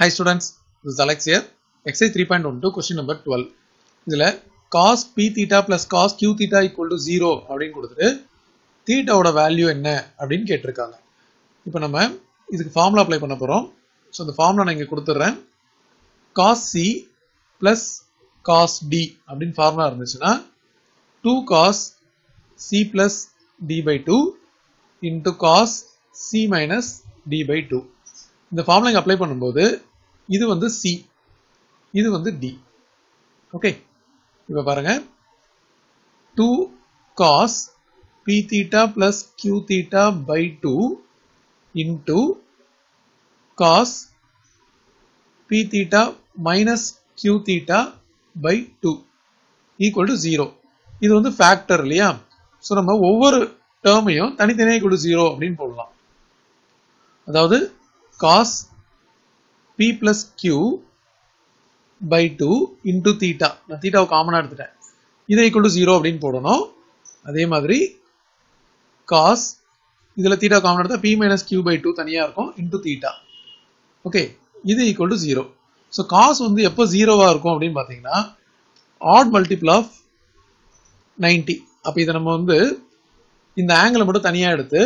Hi students, this is Alex here. Exercise 3.12 question number 12. இதுல cos p theta plus cos q theta equal to 0 அப்படின்னு கொடுத்துட்டு தீட்டாவோட value என்ன அப்படின்னு கேட்டிருக்காங்க இப்போ நம்ம இதுக்கு ஃபார்முலா அப்ளை பண்ண போகிறோம் ஸோ அந்த ஃபார்முலா நான் இங்கே கொடுத்துட்றேன் cos c plus cos d அப்படின்னு ஃபார்முலா இருந்துச்சுன்னா 2 cos c plus d by 2 into cos c minus d by 2 இந்த ஃபார்முலா இங்கே அப்ளை பண்ணும்போது இது வந்து சி இது வந்து டி ஓகே இப்போ பாருங்க two cos P theta plus Q theta by two into cos P theta minus Q theta by two equal to zero இது வந்து ஃபேக்டர் இல்லையா ஸோ நம்ம ஒவ்வொரு டேர்மையும் தனித்தனியாக ஈக்குவல் டு ஜீரோ அப்படின்னு போடலாம் அதாவது cos P plus Q by two into theta நான் தீட்டாவை காமனாக எடுத்துட்டேன் இதை ஈக்குவல் டு ஜீரோ அப்படின்னு போடணும் அதே மாதிரி காஸ் இதில் தீட்டா காமன் எடுத்தால் P minus Q by two தனியாக இருக்கும் இன்டூ தீட்டா ஓகே இது equal to zero so cos வந்து எப்போ ஜீரோவாக இருக்கும் அப்படின்னு பார்த்தீங்கன்னா ஆட் மல்டிபிள் ஆஃப் நைன்டி அப்போ இதை நம்ம வந்து இந்த ஆங்கிளை மட்டும் தனியாக எடுத்து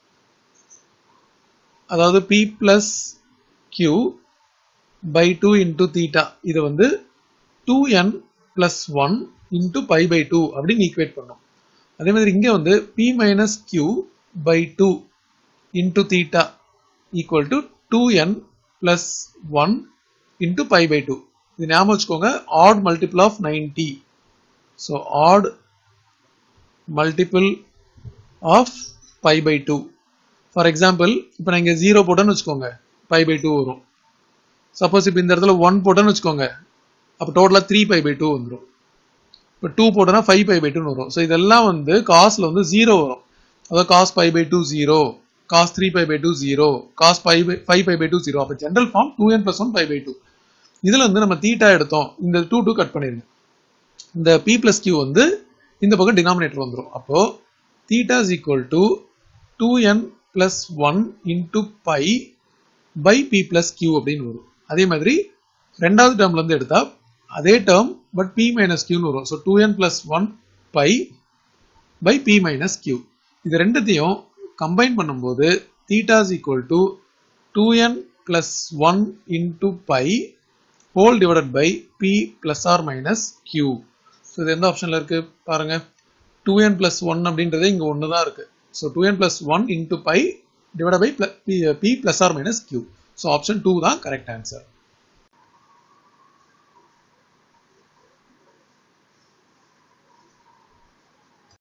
அதாவது P plus Q by two into theta இதை வந்து two n plus one into pi by two அப்படின்னு ஈக்குவேட் பண்ணும் அதே மாதிரி இங்கே வந்து P minus Q by two into theta equal to two n plus one into pi by two இது ஞாபகம் வச்சுக்கோங்க odd multiple of ninety so odd multiple of pi by two for example இப்போ நான் இங்கே ஜீரோ போட்டேன்னு வச்சுக்கோங்க pi by two வரும் suppose இப்போ இந்த இடத்துல ஒன் போட்டேன்னு வச்சுக்கோங்க அப்போ டோட்டலாக த்ரீ பை பை டூ வந்துடும் இப்போ டூ போட்டோன்னா ஃபைவ் பை பை டூன்னு வரும் ஸோ இதெல்லாம் வந்து காஸ்ட்ல வந்து ஜீரோ வரும் அதாவது cos pi by two zero cos three pi by two zero cos pi by five pi by two zero அப்போ general form two n plus one five by two இதில் வந்து நம்ம தீட்டா எடுத்தோம் இந்த டூ டூ கட் பண்ணிடுங்க இந்த B plus Q வந்து இந்த பக்கம் டினாமினேட்டர் வந்துடும் அப்போ theta is equal to two n plus one into pi by P plus Q அப்படின்னு வரும் அதே மாதிரி ரெண்டாவது டேர்ம்ல இருந்து எடுத்தா அதே டேர்ம் பட் பி மைனஸ் கியூன்னு வரும் so two n plus one pi by P minus Q இது ரெண்டுத்தையும் கம்பைன் பண்ணும்போது theta is equal to two n plus one into pi whole divided by P plus R minus Q so இது எந்த ஆப்ஷனில் இருக்கு பாருங்க டூ என் பிளஸ் ஒன் அப்படின்றது இங்கே ஒன்று தான் இருக்கு so two n plus one into pi divide by P plus R minus Q so option two தான் கரெக்ட் ஆன்சர்